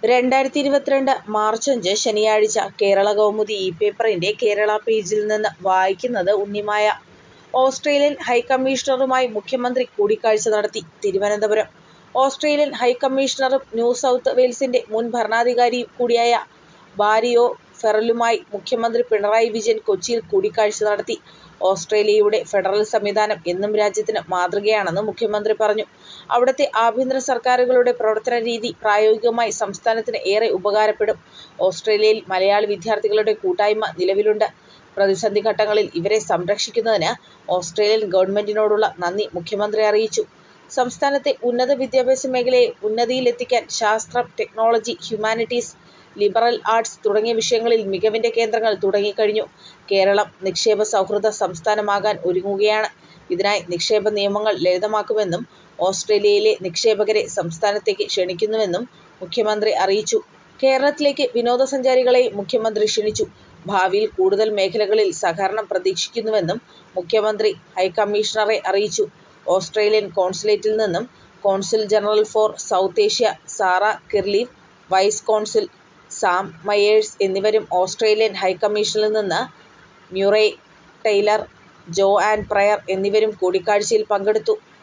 രണ്ടായിരത്തി ഇരുപത്തിരണ്ട് മാർച്ച് അഞ്ച് ശനിയാഴ്ച കേരളകൗമുദി ഇ പേപ്പറിന്റെ കേരള പേജിൽ നിന്ന് വായിക്കുന്നത് ഉണ്ണിമായ. ഓസ്ട്രേലിയൻ ഹൈക്കമ്മീഷണറുമായി മുഖ്യമന്ത്രി കൂടിക്കാഴ്ച നടത്തി. തിരുവനന്തപുരം ഓസ്ട്രേലിയൻ ഹൈക്കമ്മീഷണറും ന്യൂ സൗത്ത് വെയിൽസിന്റെ മുൻ ഭരണാധികാരിയും കൂടിയായ ബാരി ഒ ഫെറലുമായി മുഖ്യമന്ത്രി പിണറായി വിജയൻ കൊച്ചിയിൽ കൂടിക്കാഴ്ച നടത്തി. ഓസ്ട്രേലിയയുടെ ഫെഡറൽ സംവിധാനം എന്നും രാജ്യത്തിന് മാതൃകയാണെന്ന് മുഖ്യമന്ത്രി പറഞ്ഞു. അവിടുത്തെ ആഭ്യന്തര സർക്കാരുകളുടെ പ്രവർത്തനരീതി പ്രായോഗികമായി സംസ്ഥാനത്തിന് ഏറെ ഉപകാരപ്പെടും. ഓസ്ട്രേലിയയിൽ മലയാളി വിദ്യാർത്ഥികളുടെ കൂട്ടായ്മ നിലവിലുണ്ട്. പ്രതിസന്ധി ഘട്ടങ്ങളിൽ ഇവരെ സംരക്ഷിക്കുന്നതിന് ഓസ്ട്രേലിയൻ ഗവൺമെന്റിനോടുള്ള നന്ദി മുഖ്യമന്ത്രി അറിയിച്ചു. സംസ്ഥാനത്തെ ഉന്നത വിദ്യാഭ്യാസ മേഖലയെ ഉന്നതിയിലെത്തിക്കാൻ ശാസ്ത്രം, ടെക്നോളജി, ഹ്യൂമാനിറ്റീസ്, ലിബറൽ ആർട്സ് തുടങ്ങിയ വിഷയങ്ങളിൽ മികവിന്റെ കേന്ദ്രങ്ങൾ തുടങ്ങിക്കഴിഞ്ഞു. കേരളം നിക്ഷേപ സൗഹൃദ സംസ്ഥാനമാകാൻ ഒരുങ്ങുകയാണ്. ഇതിനായി നിക്ഷേപ നിയമങ്ങൾ ലളിതമാക്കുമെന്നും ഓസ്ട്രേലിയയിലെ നിക്ഷേപകരെ സംസ്ഥാനത്തേക്ക് ക്ഷണിക്കുന്നുവെന്നും മുഖ്യമന്ത്രി അറിയിച്ചു. കേരളത്തിലേക്ക് വിനോദസഞ്ചാരികളെയും മുഖ്യമന്ത്രി ക്ഷണിച്ചു. ഭാവിയിൽ കൂടുതൽ മേഖലകളിൽ സഹകരണം പ്രതീക്ഷിക്കുന്നുവെന്നും മുഖ്യമന്ത്രി ഹൈക്കമ്മീഷണറെ അറിയിച്ചു. ഓസ്ട്രേലിയൻ കോൺസുലേറ്റിൽ നിന്നും consul general for South Asia Sarah Kirlew, vice consul Sam Myers എന്നിവരും ഓസ്ട്രേലിയൻ ഹൈക്കമ്മീഷനിൽ നിന്ന് Murray Taylor, Jo Anne Prior എന്നിവരും കൂടിക്കാഴ്ചയിൽ പങ്കെടുത്തു.